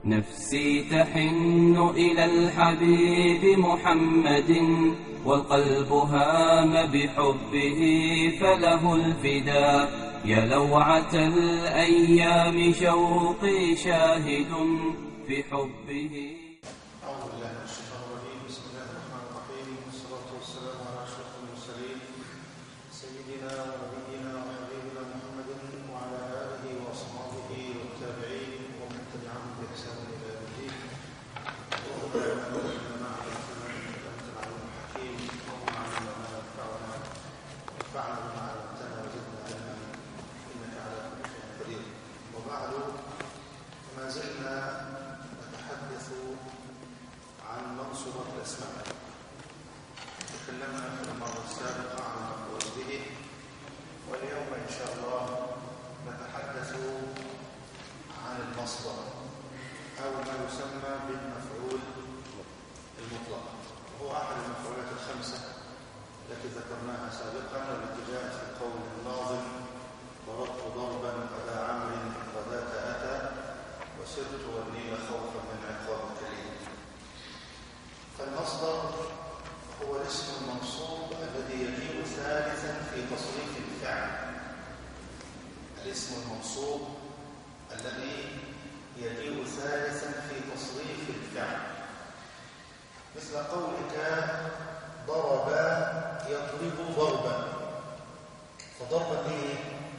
نفسي تحن إلى الحبيب محمد والقلب هام بحبه فله الفداء يا لوعة الأيام شوقي شاهد في حبه أعوذ بالله من الشيطان الرجيم بسم الله الرحمن الرحيم والصلاة والسلام على أشرف المرسلين سيدنا ونبينا وحبيبنا محمد وعلى آله وأصحابه والتابعين ومن تبعهم بإحسان إلى يوم الدين اللهم علمنا ما علمتنا إنك أنت العليم الحكيم اللهم علمنا ما ينفعنا وانفعنا بما علمتنا وزدنا علما إنك على كل شيء قدير وبعد ما زلنا نتحدث عن منصوبات الأسماء تكلمنا في المرة السابقة عن المفعول به واليوم إن شاء الله نتحدث عن المصدر أو ما يسمى بالمفعول المطلق وهو أحد المفعولات الخمسة التي ذكرناها سابقا والتي جاءت في قول الناظم ضربت ضربا أبا عمرو غداة أتى وسرت والنيل خوفا من عقاب الكريم فالمصدر هو الاسم المنصوب الذي يجيء ثالثا في تصريف الفعل الاسم المنصوب الذي يجيء ثالثا في تصريف الفعل مثل قولك ضرب يضرب ضربا فضربا ايه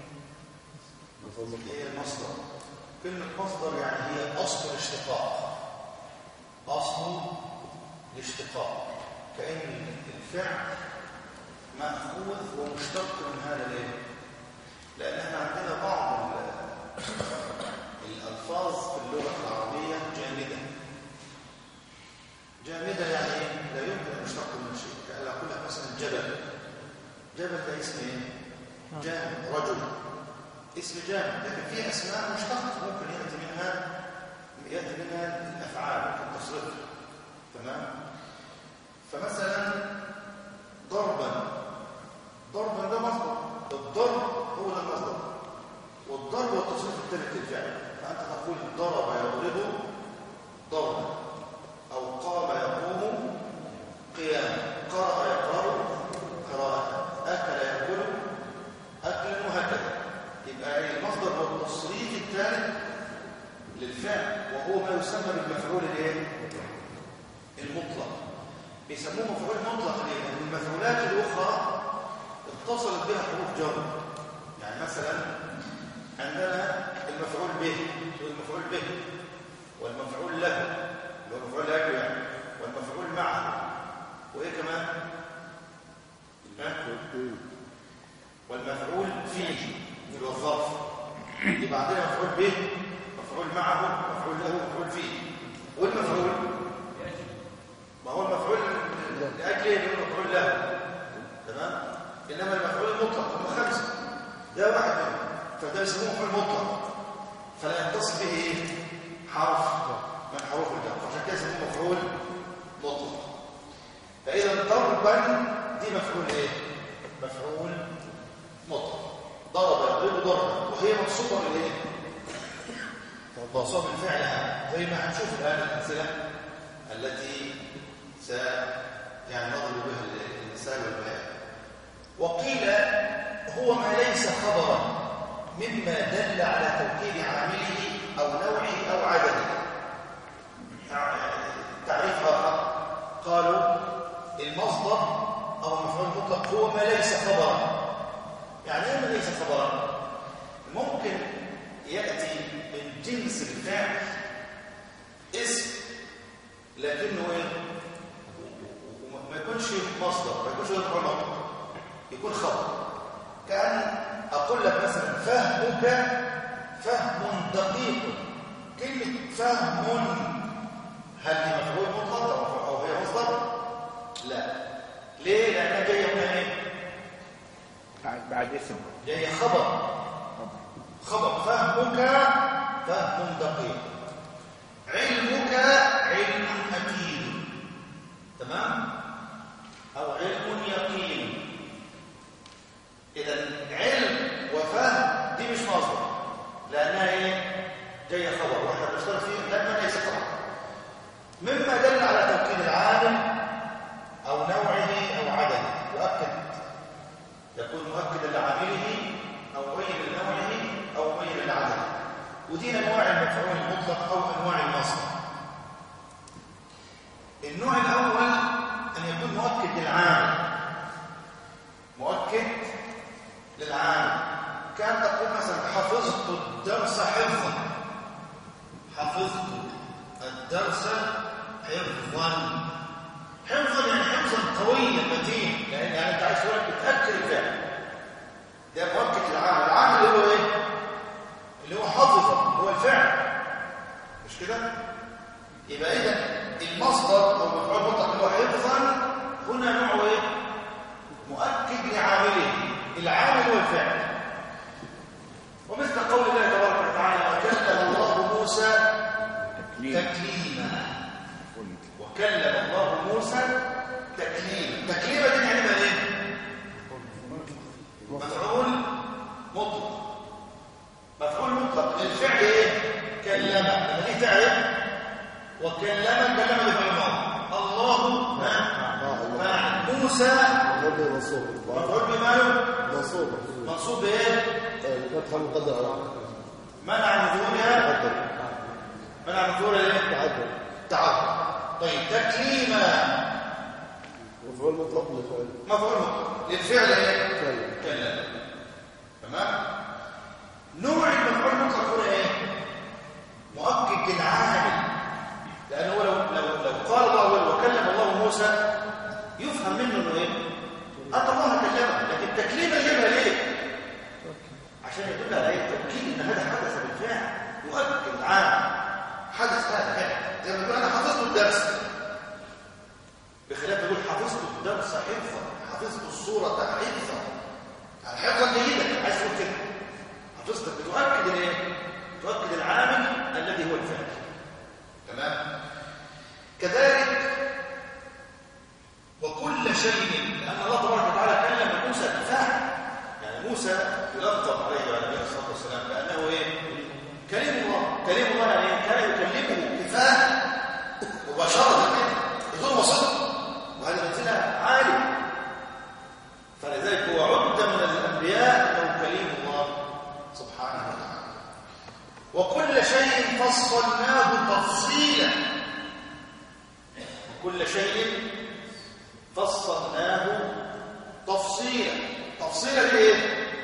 هي المصدر كلمة مصدر يعني هي أصل الاشتقاق أصل الاشتقاق كأن الفعل مأخوذ ومشتق من هذا الايه؟ لأن احنا عندنا بعض الألفاظ في اللغة العربية جامدة جامدة يعني لا يمكن أن يشتق من شيء كأن أقول لك مثلا جبل جبل ده اسم ايه؟ جامد رجل اسم جامد لكن في اسماء مشتقه ممكن ياتي منها ياتي منها الافعال ممكن تصرفها تمام فمثلا ضربا ضربا ده مصدر الضرب هو ده المصدر والضرب والتصريف الثالث للفعل فانت تقول ضرب يضرب ضربا او قام يقوم قياما قرأ يقرأ قراءة أكل يأكل أكلا وهكذا يبقى المصدر هو التصريف الثالث للفعل وهو ما يسمى بالمفعول الايه المطلق بيسموه مفعول مطلق ليه لان المفعولات الاخرى اتصلت بها حروف جر يعني مثلا عندنا المفعول به والمفعول به والمفعول له اللي هو المفعول له يعني والمفعول معه وايه كمان والمفعول فيه اللي هو الظرف يبقى عندنا مفعول به مفعول معه مفعول له مفعول فيه والمفعول ما هو المفعول لاجله اللي هو مفعول له تمام انما المفعول المطلق هم خمسه ده واحد منهم فده يسموه مفعول مطلق فلا يتصل به ايه حرف من حروف الجر عشان كده يسموه مفعول مطلق فاذا ضربا دي مفعول ايه مفعول مطلق ضرب يضرب ضربا وهي منصوبه بالايه منصوبه بالفعل زي ما هنشوف الان الامثله التي س يعني نضرب بها المثال والبيان وقيل هو ما ليس خبرا مما دل على توكيد عامله او نوعه او عدده تعريف اخر قالوا المصدر او المفعول المطلق هو ما ليس خبرا يعني ايه ما ليس خبرا ممكن ياتي من جنس الفعل اسم لكنه ايه ما يكونش مصدر ما يكونش مفعول مطلق يكون خبر كان اقول لك مثلا فهمك فهم دقيق كلمه فهم هل هي مفعول مطلق او هي مصدر لا ليه لانها جايه من ايه بعد بعد اسم جاي خبر خبر فهمك فهم دقيق علمك علم أكيد تمام أو علم يقين إذا علم وفهم دي مش مصدر لأنها إيه جاية خبر واحنا بنشتغل فيه لما ليس حفظت الدرس حفظا حفظا يعني حفظا قويا متين لان يعني انت عايز تقول بتاكد الفعل ده مؤكد العامل العامل اللي هو ايه اللي هو حفظ هو الفعل مش كده يبقى اذا المصدر او المفعول المطلق اللي هو حفظا هنا نوعه ايه مؤكد لعامله العامل هو الفعل ومثل قول الله تبارك وتعالى وكلم الله موسى تكليم تكليما وكلم الله موسى تكليما تكليما دي معناها ايه مفعول مطلق مفعول مطلق للفعل ايه كلم لما دي فعل وكلم كلم بفعل ماضي الله ها فاعل موسى برضه منصوب مفعول بماله منصوب منصوب بايه فتحة مقدر على منع نزولها مقدر منع نزولها ايه تعدل تعال طيب تكليما مفعول مطلق للفعل مفعول مطلق للفعل ايه كلم كلم تمام نوع المفعول المطلق هنا ايه مؤكد للعامل لانه هو لو لو لو قال الله وكلم الله موسى يفهم منه انه ايه ان الله كلمه لكن تكليما جابها ليه عشان يدل على ايه التوكيد ان هذا حدث بالفعل يؤكد العامل حدث هذا فعلا زي ما تقول انا حفظت الدرس بخلاف يقول حفظت الدرس حفظا حفظت الصورة حفظا يعني حفظا جيدا عايز تقول كده حفظت بتؤكد الايه تؤكد العامل الذي هو الفعل تمام كذلك وكل شيء لأن الله تبارك وتعالى كلم موسى بالفعل يعني موسى يلقب عليه وعلى النبي الصلاة والسلام بأنه ايه كلم الله كلم الله يعني إيه؟ كان يكلمه كفاح مباشرة كده بدون وسط وهذا منزلة عالية فلذلك هو عد من الأنبياء أنه كليم الله سبحانه وتعالى وكل شيء فصلناه تفصيلا وكل شيء فصلناه تفصيلا تفصيلا لإيه؟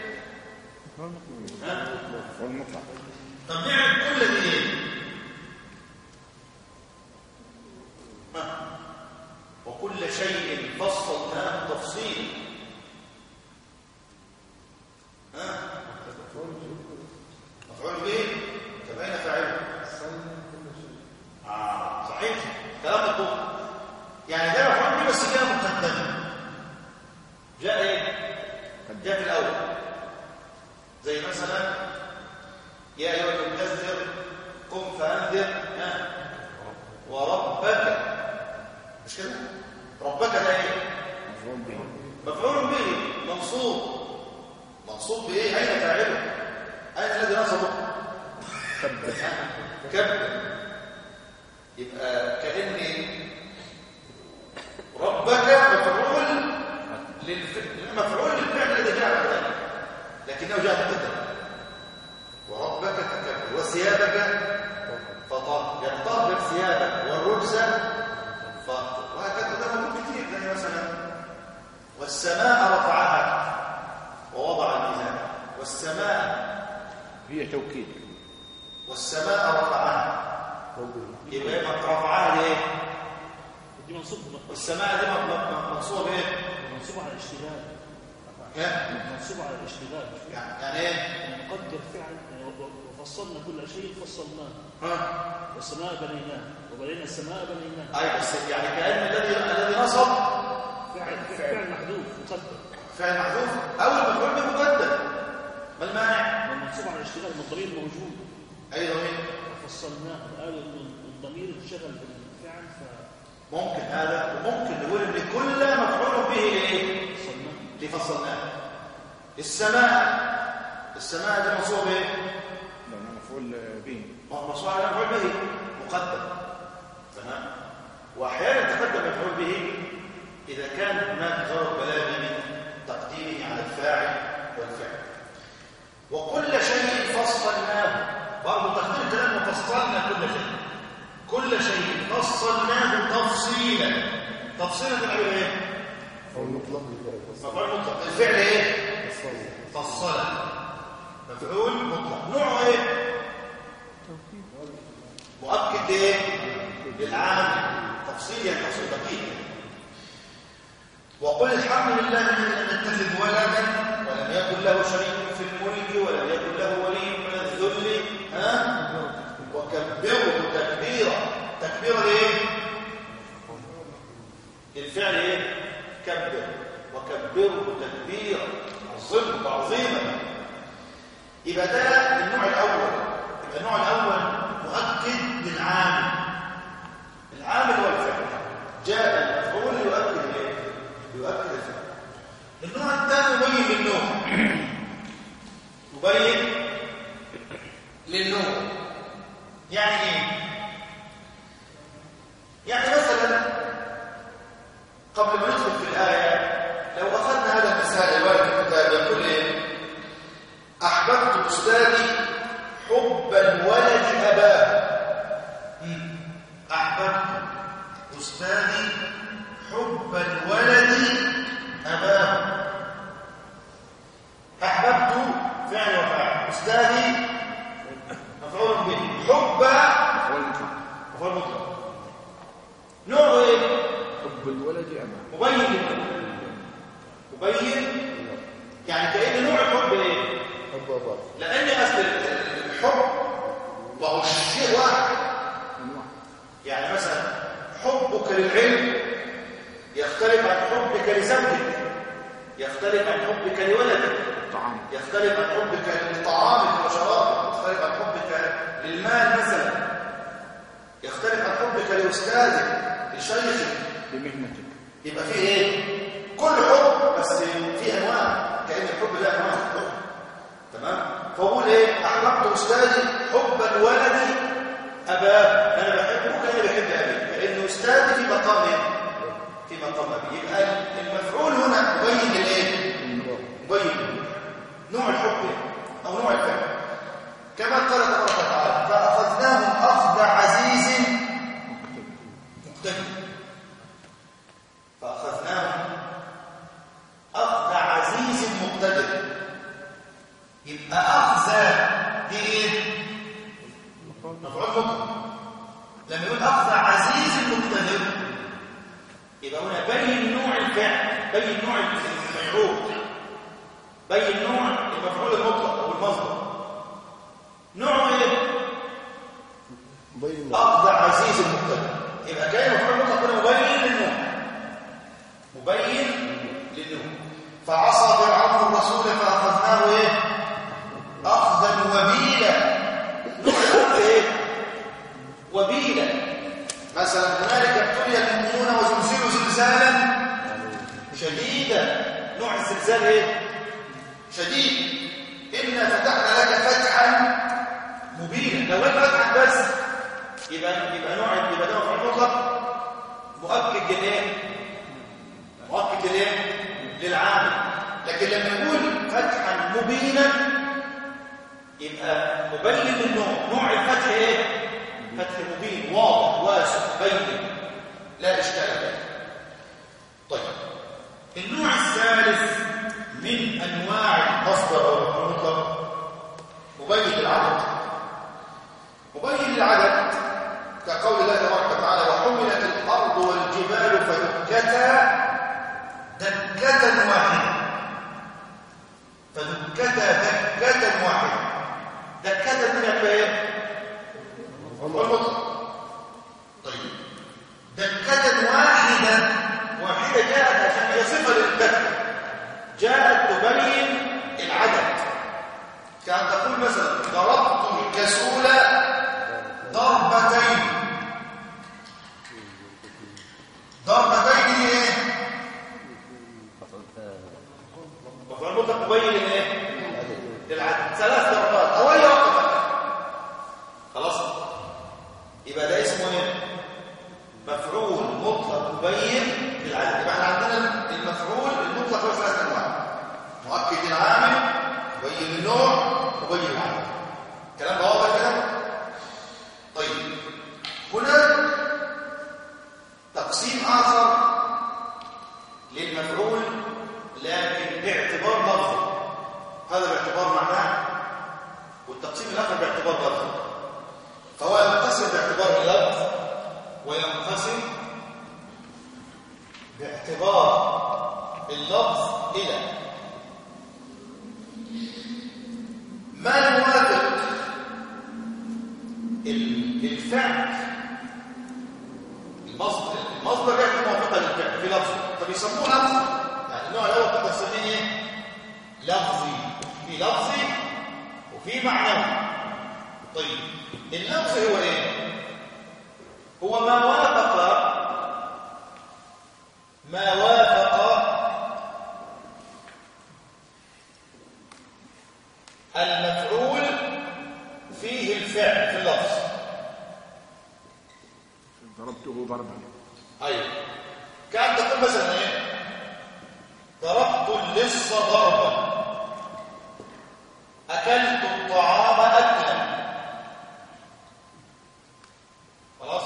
ها؟ مفعول مطلق طب نعمل كل دي ايه ها؟ وكل شيء فصلناه تفصيلا ها مفعول به كما فاعله آه صحيح كلام الدكتور يعني ده مفعول به بس جاء مقدما جاء ايه جاء في الاول زي مثلا يا ايها المدثر قم فانذر ها وربك مش كده ربك ده ايه مفعول به مفعول به منصوب منصوب بايه اين فاعله اين الذي نصبه كبر كبر يبقى كأن ربك مفعول للفعل مفعول للفعل الذي جاء بعد ذلك لكنه جاء مقدما وربك تكبر وثيابك فطهر يعني طهر ثيابك والرجز فاطهر وهكذا ده موجود كتير زي مثلا والسماء رفعها ووضع الميزان والسماء هي توكيد والسماء رفعها يبقى ما رفعها ليه دي منصوب والسماء دي م- م- منصوبه بايه منصوب على الاشتغال ها؟ منصوب على الاشتغال يعني يعني ايه يعني نقدر فعل يعني و- و- وفصلنا كل شيء فصلناه ها والسماء بنيناه وبنينا السماء بنيناه اي بس يعني كان الذي الذي نصب فعل فعل محذوف مقدر فعل محذوف او المفعول به مقدم ما المانع والمنصوب على الاشتغال من الضمير موجود اي ضمير وفصلناه قال إن الضمير انشغل بالفعل ممكن هذا وممكن نقول ان كل مفعول به ايه ففصلناه لفصلناه السماء السماء دي منصوبه ايه لأنه مفعول به مصنوع على مفعول به مقدم تمام واحيانا تقدم مفعول به اذا كان هناك غرض بلاغي من تقديمه على الفاعل والفعل وكل شيء فصلناه برضه تقدير كلام فصلنا كل شيء كل شيء فصلناه تفصيلا تفصيلا تبقى ايه مفعول مطلق للفعل مفعول مطلق الفعل ايه فصل فصل مفعول مطلق نوعه ايه مؤكد ايه للعامل تفصيل يعني تفصيل دقيق وقل الحمد لله الذي لم يتخذ ولدا ولم يكن له شريك في الملك ولم يكن له ولي من الذل ها وكبره تكبيرا تكبيرا ايه الفعل ايه كبر وكبره تكبيرا عظيم تعظيما يبقى ده النوع الاول يبقى النوع الاول مؤكد للعامل العامل هو الفعل جاء المفعول يؤكد ايه يؤكد الفعل النوع الثاني مبين للنوع مبين للنوع يعني ايه يعني مثلا قبل ما ندخل في الآية لو أخذنا هذا المثال الوارد في الكتاب يقول إيه أحببت أستاذي حب الولد أباه مم. أحببت أستاذي حب الولد أباه أحببت فعل وفعل أستاذي مفعول به حب هو المطلق مفعول مطلق نوعه إيه حب الولد أمام مبين للنوع. مبين يعني كأن نوع الحب ايه حب أباه لان اصل الحب وهو شيء واحد يعني مثلا حبك للعلم يختلف عن حبك لزوجك يختلف عن حبك لولدك الطعام يختلف عن حبك لطعامك وشرابك يختلف عن حبك للمال مثلا يختلف عن حبك لاستاذك لشيخك بمهنتك يبقى فيه ايه كل حب بس فيه انواع كان الحب ده انواع حب تمام فاقول ايه احببت استاذي حب الولد اباه انا بحبه كان بحب ابي لانه استاذي في مقام ايه في مقام ابي يبقى المفعول هنا مبين للايه مبين نوع الحب او نوع الفعل كما قال تبارك وتعالى فاخذناهم اخذ عزيز مقتدر فأخذناهم أخذ عزيز مقتدر يبقى أخذ دي إيه؟ مفعول مطلق لما يقول أخذ عزيز مقتدر يبقى هنا بين نوع الفعل بين نوع المفعول بين نوع المفعول المطلق أو المصدر نوعه إيه؟ مبين أخذ عزيز مقتدر يبقى كان المفعول المطلق هنا مبين للنوع مبين للنوع فعصى فرعون الرسول فأخذناه إيه؟ أخذا وبيلا نوع الأخذ إيه؟ وبيلا مثلا هنالك ابتلي المؤمنون وزلزلوا زلزالا شديدا نوع الزلزال إيه؟ شديد إنا فتحنا لك فتحا مبينا لو قلت فتحا بس يبقى يبقى نوع يبقى نوع مفعول مطلق مؤكد للايه مؤكد للايه للعامل لكن لما يقول فتحا مبينا يبقى مبين النوع نوع الفتح ايه فتح مبين واضح واسع بين لا اشكال فيه طيب النوع الثالث من انواع المصدر او المفعول المطلق مبين العدد مبين العدد كقول الله تبارك وتعالى وحملت الارض والجبال فدكتا دكة واحدة فدكتا دكة واحدة دكة من ايه المطلق طيب دكة واحدة واحدة جاءت عشان هي صفة للدكة جاءت تبين العدد كان تقول مثلا ضربت الكسول ضربتين ضربتين دي ايه مفعول مطلق مبين الايه للعدد ثلاث ضربات او اي وقت خلاص يبقى ده اسمه ايه مفعول مطلق مبين للعدد يبقى احنا عندنا المفعول المطلق له ثلاث انواع مؤكد العامل مبين النوع مبين العدد الكلام ده واضح كده طيب هناك تقسيم آخر للمفعول لكن باعتبار لفظي هذا باعتبار معناه والتقسيم الآخر باعتبار لفظي فهو ينقسم باعتبار اللفظ وينقسم باعتبار اللفظ إلى ما يوافق ال- الفعل المصدر المصدر يكون موافقا للفعل في لفظه فبيسموه لفظ يعني النوع الاول تقدر تسميه ايه لفظي في لفظي وفي معنوي طيب اللفظ هو ايه هو ما وافق ما وافق المفعول فيه الفعل في اللفظ ضربته ضربا ايوه كان تقول مثلا ايه ضربت اللص ضربا اكلت الطعام اكلا خلاص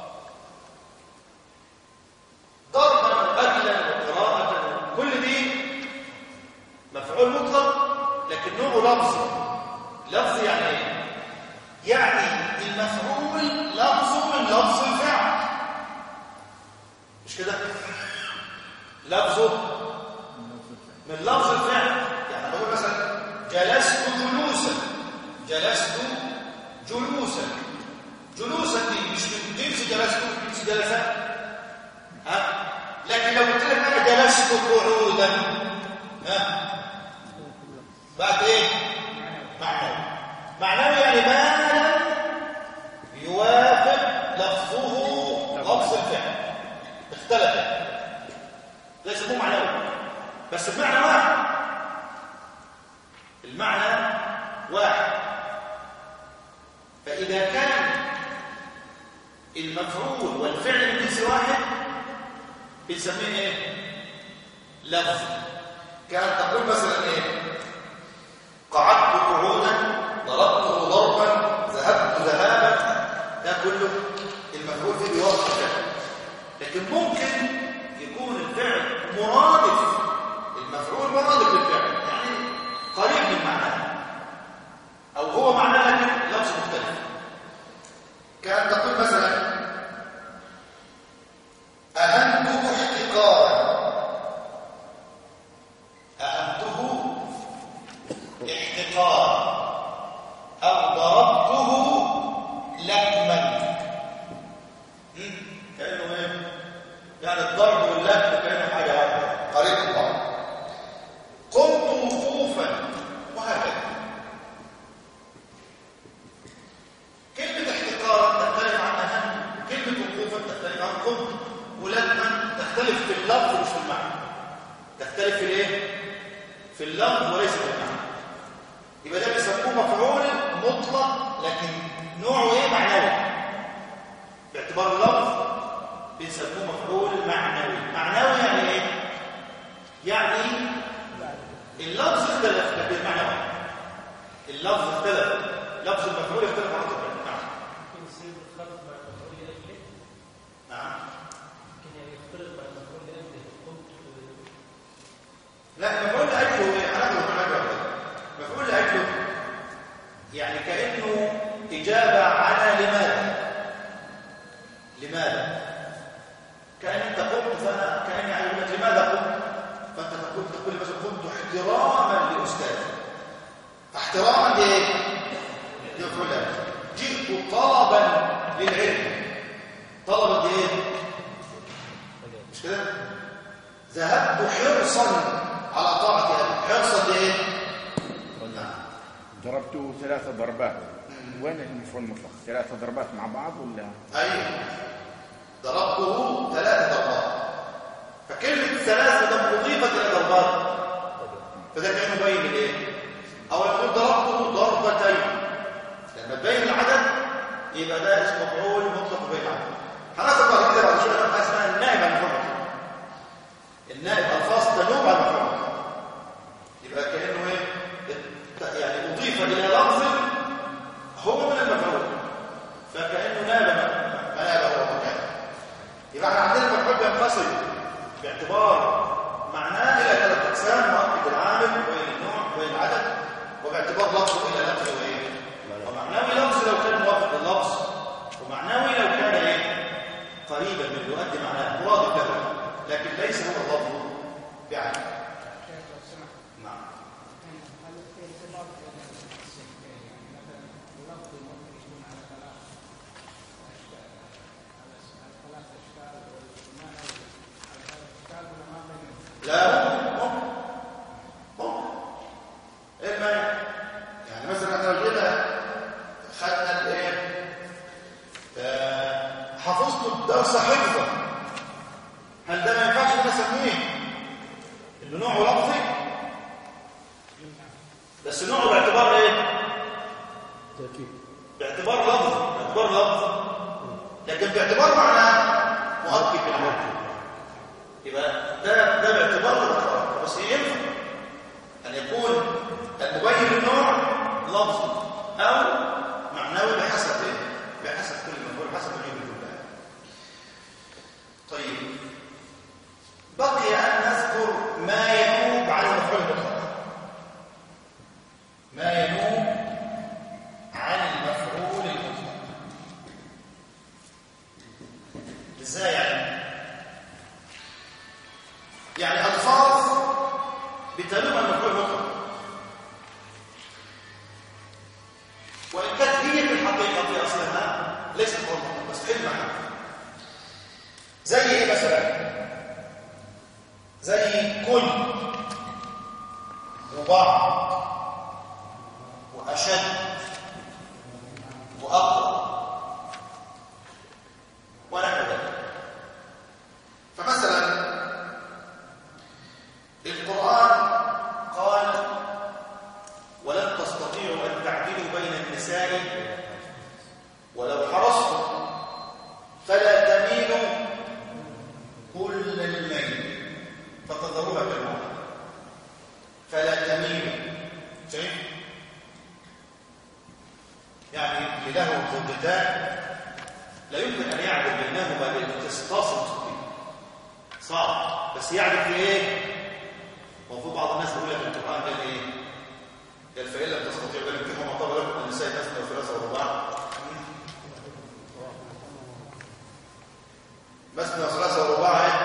ضربا واكلا وقراءه كل دي مفعول مطلق لكن نوعه لفظي لفظي يعني ايه يعني المفعول لفظه من لفظ الفعل مش كده لفظه من لفظ الفعل يعني بقول مثلا جلست جلوسا جلست جلوسا جلوسا دي مش من جنس جلست من جنس جلسات ها لكن لو قلت لك انا جلست قعودا ها بعد ايه معنوي معنوي يعني ما لم يوافق لفظه لفظ الفعل اختلف ده يسموه معنوي بس المعنى واحد المعنى واحد فإذا كان المفعول والفعل من جنس واحد بنسميه ايه لفظ كان تقول مثلا ايه قعدت قعودا ضربته ضربا ذهبت ذهابا ده كله المفعول فيه بيوافق الفعل لكن ممكن يكون الفعل مرادف المفعول مرادف للفعل يعني قريب من معناه او هو معناه لكن لفظ مختلف كان تقول مثلا أهنته احتقارا أهنته احتقارا أو ضربته لكما مم. كأنه ايه يعني الضرب واللكم كأنه حاجة واحدة قريب من بعض قمت وقوفا وهكذا كلمة احتقارا تختلف عن أهم كلمة وقوفا تختلف عن قمت ولكما تختلف في اللفظ مش في المعنى تختلف في الايه؟ في اللفظ وليس في المعنى يبقى ده بيسموه مفعول مطلق لكن نوعه ايه معنوي باعتبار اللفظ بنسموه مفعول معنوي معنوي يعني ايه يعني اللفظ اختلف لكن المعنى واحد اللفظ اختلف لفظ المفعول اختلف عن لفظ المعنى نعم ممكن يصير الخلط مع المفعول لأجله نعم ممكن يعني يختلط مع المفعول لأجله قمت لا مفعول لاجله هو ايه علاقه مفعول لاجله مفعول لاجله يعني كانه اجابه على لماذا لماذا كان انت قمت فانا كاني على لك لماذا قمت فانت تقول تقول مثلا قمت احتراما لاستاذي احتراما لايه لمفعول لاجله جئت طلبا للعلم طلبا لايه مش كده ذهبت حرصا على طاعة أبي حرصا لإيه؟ نعم ضربته ثلاث ضربات وين المفعول المطلق ثلاث ضربات مع بعض ولا أيوه ضربته ثلاث ضربات فكلمة ثلاثة ده أضيفت إلى ضربات فده كان يبين الإيه؟ أو يقول ضربته ضربتين لما تبين العدد يبقى ده اسمه مفعول مطلق بين العدد هناخد بعد كده بعد شوية حاجة اسمها النائب عن المفعول النائب الفاظ تنوب عن المفعول يبقى كأنه إيه؟ يعني أضيف إلى لفظ هو من المفعول فكأنه ناب منابه ومكانه يبقى احنا عندنا المفعول بينفصل باعتبار معناه إلى ثلاث أقسام مؤكد العامل وبين النوع وبين العدد وباعتبار لفظه إلى لفظ وإيه ومعنوي لفظ لو كان موافق لللفظ ومعنوي لو كان إيه يؤدي معناه مراد له لكن ليس هو اللفظ فعلا نعم لا ممكن ممكن ايه المانع يعني مثلا احنا لو جينا خدنا الايه آه، حفظت الدرس حفظا هل ده ما ينفعش ان أنا اسميه انه نوعه لفظي بس نوعه باعتبار ايه تأكيد باعتبار لفظ باعتبار لفظ لكن باعتبار معنى مؤكد بالمعنى يبقى ده ده باعتبار الاخر بس ينفع ان يكون المبين للنوع لفظي او معنوي بحسب ايه بحسب كل مفعول حسب ما يريد الله طيب بقي ان نذكر ما ينوب عن المفعول المطلق ما ينوب عن المفعول المطلق ازاي يعني يعني الفاظ بتنوب عن المفعول المطلق وان كانت هي في الحقيقه في اصلها ليست مفعول مطلق بس في المعنى زي ايه مثلا زي كل وبعض واشد واقوى ونحو ذلك فمثلا القرآن قال ولن تستطيعوا أن تعدلوا بين النساء ولو حرصتم فلا تميلوا كل الميل فتذروها كالمعنى فلا تميلوا شايف يعني اللي له زوجتان لا يمكن أن يعدل بينهما للاختصاص المستقيم صعب بس يعدل في ايه وفي بعض الناس يقول لك القرآن قال ايه قال فإن لم تستطيعوا بل انكحوا ما طاب لكم من النساء مثنى وثلاثة ورباع مثنى وثلاثة ورباع ايه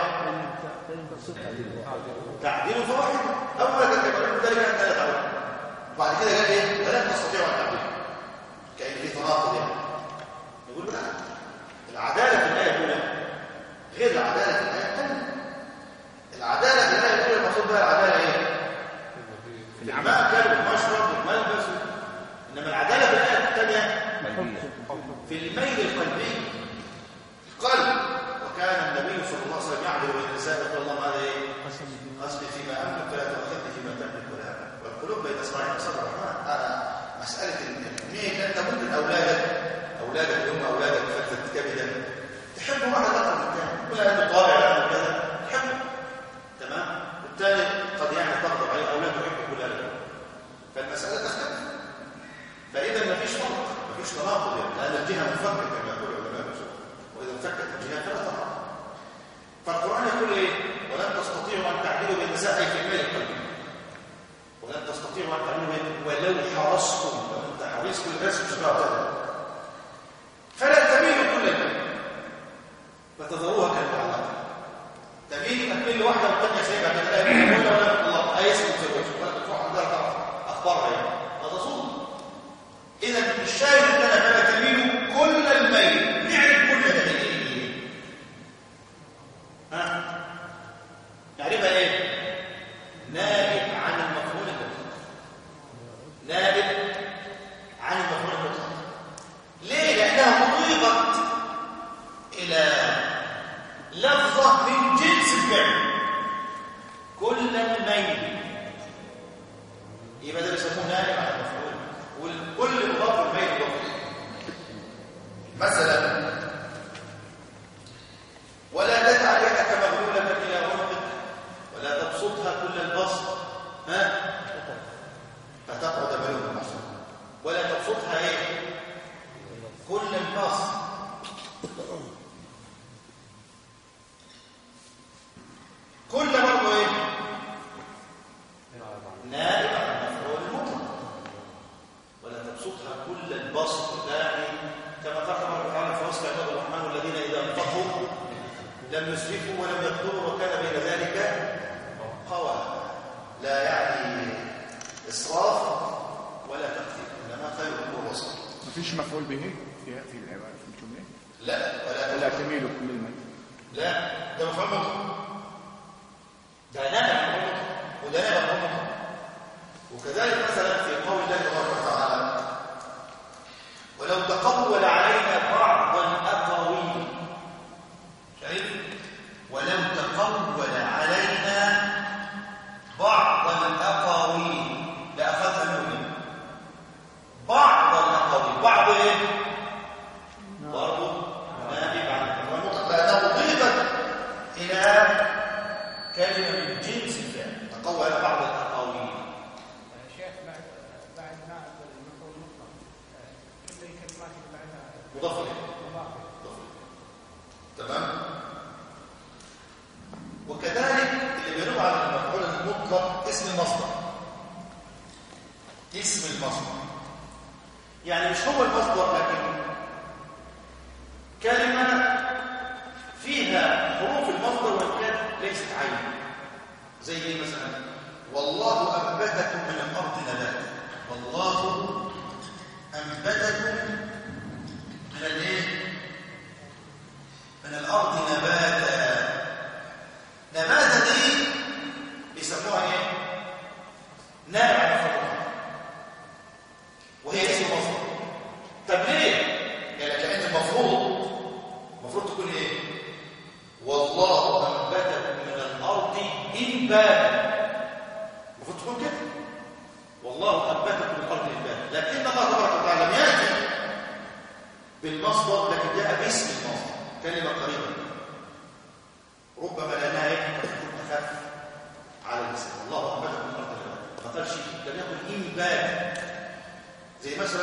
تعديل فواحد أولا كان يقول لكم ذلك أن لا تعود وبعد كده قال ايه فلن تستطيعوا أن تعدلوا كأن في تناقض يعني يقول لا العدالة في الآية الأولى غير العدالة في الآية الثانية العدالة في الآية الأولى المقصود بها العدالة إيه؟ في المأكل والمشرب والملبس إنما العدالة في الآية الثانية في الميل القلبي القلب وكان النبي صلى الله عليه وسلم يعدل بين النساء يقول اللهم هذا إيه؟ قصدي فيما أملك فلا تؤاخذني فيما تملك ولا أملك والقلوب بين إصبعين أصابع الرحمن أنا مسألة الميل أنت ممكن أولادك أولادك اللي هم أولادك فترة كبدا تحب واحد أكثر من الثاني ولا أنه طالع ولا أنه كذا تحبه تمام والثاني قد يعني تغضب عليه أولاده يحب كل هذا فالمسألة تختلف فإذا ما فيش فرق ما فيش تناقض يعني لأن الجهة منفكة كما يقول العلماء الأصول وإذا انفكت الجهات فلا تناقض فالقرآن يقول إيه ولن تستطيعوا أن تعدلوا بين النساء أي في المال القلبي ولن تستطيعوا أن تعدلوا بين ولو حرصتم لو أنت حريص كل الناس مش هتعرف فلا تميلوا كل الميل فتذروها كالمعلقة تميل تكميل واحدة والثانية سيبها كده لا يمكن ولا ولا الله أي اسم متزوج ولا تروح عندها تعرف أخبارها يعني هذا ظلم إذا الشاهد أننا فلا تميلوا كل الميل نعرف كل الميل ها نعرفها إيه؟ نائب عن المفعول المطلق نائب عن المفعول المطلق ليه؟ لأنها أضيفت إلى لفظة من جنس الفعل كل الميل يبقى ده بيسموه نائب على المفعول والكل مضاف الميل مضاف إليه. مثلا ولا تجعل يدك مغلولة إلى عنقك ولا تبسطها كل البسط ها فتقعد ملوما محسوبا ولا تبسطها ايه كل البسط كل برضه ايه نائب عن المفعول المطلق ولا تبسطها كل البسط يعني كما قال تبارك وتعالى في وصف لم يسرفوا ولم يقتلوا وكان بين ذلك قوى لا يعني إسراف ولا تقتيل إنما خير الأمور وسط ما فيش مفعول به في في العبارة في الجملة لا ولا ولا تميل كل الميل لا ده مفعول مطلق ده نافع مفعول مطلق وده نافع مفعول مطلق وكذلك مثلا في قول الله تبارك وتعالى ولو تقول علينا بعض الأقاويل شايف ولو تقول علينا بعض الأقاويل لأخذها منه بعض الأقاويل بعض إيه؟ برضه نائب عن المفعول المطلق لأنه ضيفت إلى كلمة من جنس الفعل تقوى على بعض الأقاويل شيخ بعد بعد ما المفعول المطلق كل الكلمات اللي بعدها مضاف إليه مضاف تمام وكذلك اللي بينوب على المفعول المطلق اسم المصدر اسم المصدر يعني مش هو المصدر لكن كلمة فيها حروف المصدر وإن كانت ليست عين زي ايه مثلا والله أنبتكم من الأرض نباتا والله أنبتكم من الايه من الأرض نباتا نباتا دي بيسموها ايه نابع فوق وهي اسم مصدر طب ليه يعني كأن المفروض المفروض تكون ايه والله أنبتكم من الأرض إنباتا المفروض تكون كده والله أنبتكم من الأرض إنباتا لكن الله تبارك وتعالى لم يأتي بالمصدر لكن جاء باسم المصدر كلمة قريبة ربما لأنها يجب تكون أخف على اللسان الله أنبتكم من الأرض إنباتا ما قالش لم يقل إنباتا زي مثلا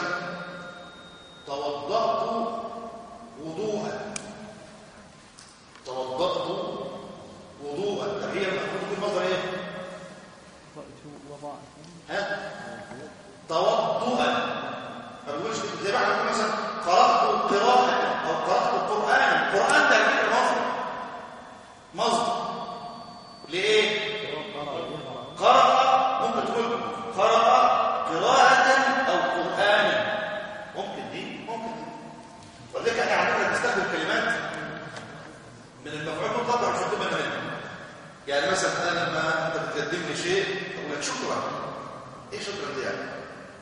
توضأت وضوءا توضأت وضوءا طب هي المفروض تكون مصدر ايه؟ ها؟ توضؤا ما بيقولش زي ما احنا بنقول مثلا قرأت قراءة أو قرأت القرآن القرآن ده على فكرة مصدر مصدر لإيه؟ قرأ ممكن تقول قرأ قراءة أو قرآنا ممكن دي ممكن دي ولذلك احنا عندنا نستخدم كلمات من المفعول المطلق مش مكتوب منها يعني مثلا انا لما انت بتقدم لي شيء اقول لك شكرا ايه شكرا دي يعني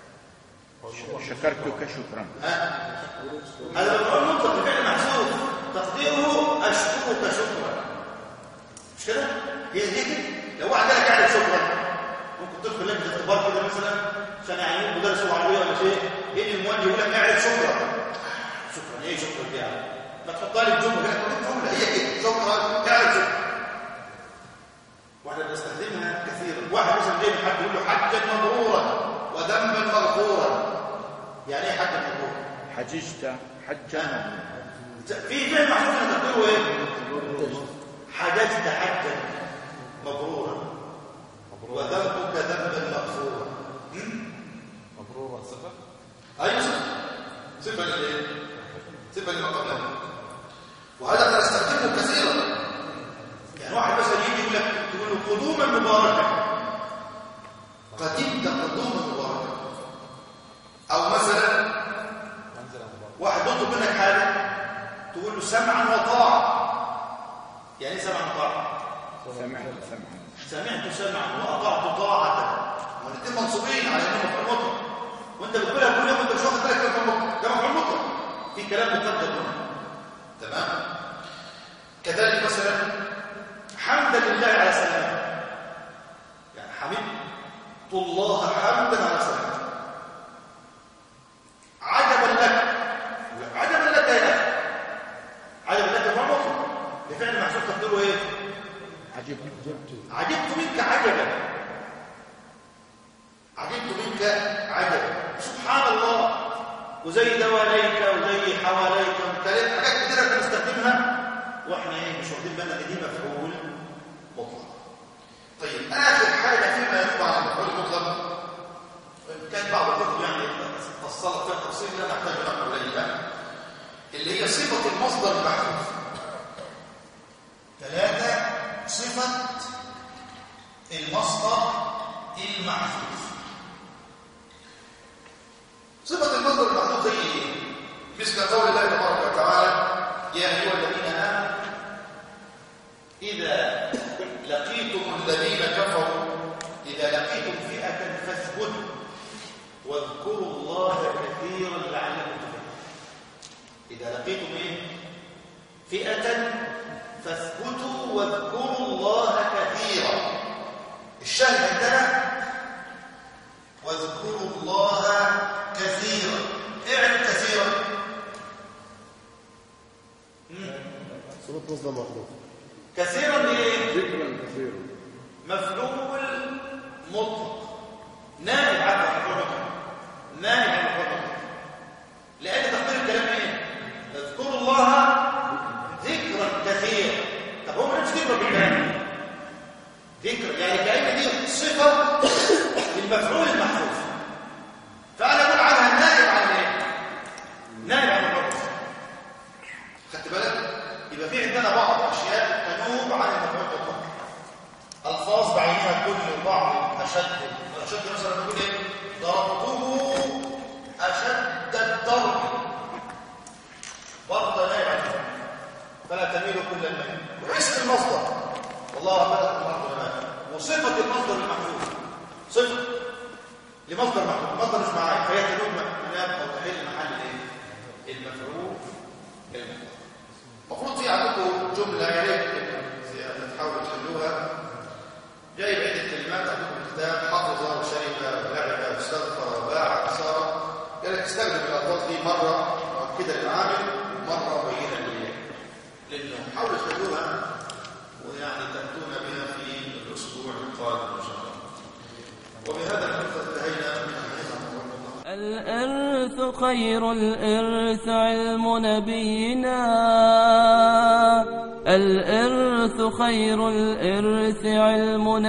شكرتك شكرا ها هذا المفعول المطلق بفعل محذوف تقديره اشكرك شكرا مش كده هي دي كده لو واحد قال لك يعني شكرا ممكن تدخل لجنه اختبار كده مثلا عشان يعينوك مدرس عربيه ولا شيء يجي الموجه يقول لك اعرف شكرا شكرا ايه شكرا دي يعني ما تحط لي الجمله كده تقول جمله هي كده شكرا اعرف شكرا واحنا بنستخدمها كثيرا واحد مثلا جاي من حد يقول له حجا مبرورا وذنبا مغفورا يعني ايه حجا مبرورا حججت حجا في فعل محذوف هنا تقديره ايه حججت حجا مبرورا وذنبك ذنبا مغفورا مبرورا صفة ايوه صفه صفه للايه صفه لما قبلها وهذا نستخدمه كثيرا يعني واحد مثلا يجي يقول لك تقول له قدوما مباركا قدمت قدوما مباركا او مثلا منزلة مباركة واحد يطلب منك حاجه تقول له سمعا وطاعه يعني ايه سمعا وطاعه سمعت سمعا سمعت سمعا واطعت طاعه والاثنين منصوبين على انهم مفعول مطلق وانت بتقولها كل يوم انت مش واخد بالك من مفعول مطلق ده مفعول مطلق في كلام مقدم هنا تمام كذلك مثلا حمدا لله على سلامه يعني حمدت الله حمدا على سلامه عجبا لك عجبا لك يا اخي عجبا لك ما مطلق بفعل محسوب تقديره ايه عجبت عجبت منك عجبا عجبت منك عجبا سبحان الله وزي دواليك وزي حواليك وكلام حاجات كتيرة بنستخدمها واحنا ايه مش واخدين بالنا ان دي مفعول مطلق طيب اخر حاجه فيما ينفع عن المفعول المطلق كان بعض الكتب يعني فصلت فيها تفصيل لا نحتاج نحن اليه اللي هي صفه المصدر المحذوف صفة المصدر المحذوف صفة المصدر المحذوف زي ايه؟ مثل قول الله تبارك وتعالى يا أيها الذين آمنوا إذا لقيتم الذين كفروا إذا لقيتم فئة فاثبتوا واذكروا الله كثيرا لعلكم تفلحون إذا لقيتم إيه؟ فئة فاثبتوا واذكروا الله كثيرا الشاهد عندنا واذكروا الله كثيرا اعلم كثيرا صفة مصدر محذوف كثيرا ايه ذكرا كثيرا مفعول مطلق نائب عن مفعول نائب عن مفعول لأن تقدير الكلام ايه اذكروا الله ذكرا كثيرا طب هو مش ذكر بالله ذكر يعني كأن دي صفة للمفعول المحذوف فأنا أقول عنها نائب عن ايه نائب عن المفعول خدت بالك يبقى في عندنا بعض الاشياء تنوب عن المفعول المطلق الفاظ بعينها كل بعض اشد اشد مثلا نقول ايه ضربته اشد الضرب برضه نائب عن المفعول فلا تميل كل الميل واسم المصدر والله خلق الارض والسماء وصفه المصدر المحذوف صفه لمصدر محذوف المصدر مش معايا فهي تنوب مناب او تحل محل الايه المفعول المحذوف المفروض في عندكم جملة يا ريت تحاولوا تحلوها جايب عدة كلمات عندكم كتاب حفظ وشرب ولعب واستغفر وباع وسار قال لك استخدم الألفاظ دي مرة كده للعامل ومرة بينة لأنه حاولوا تحلوها ويعني تأتون بها في الأسبوع القادم إن شاء الله وبهذا نكون انتهينا من الإرث خير الإرث علم نبينا الإرث خير الإرث علم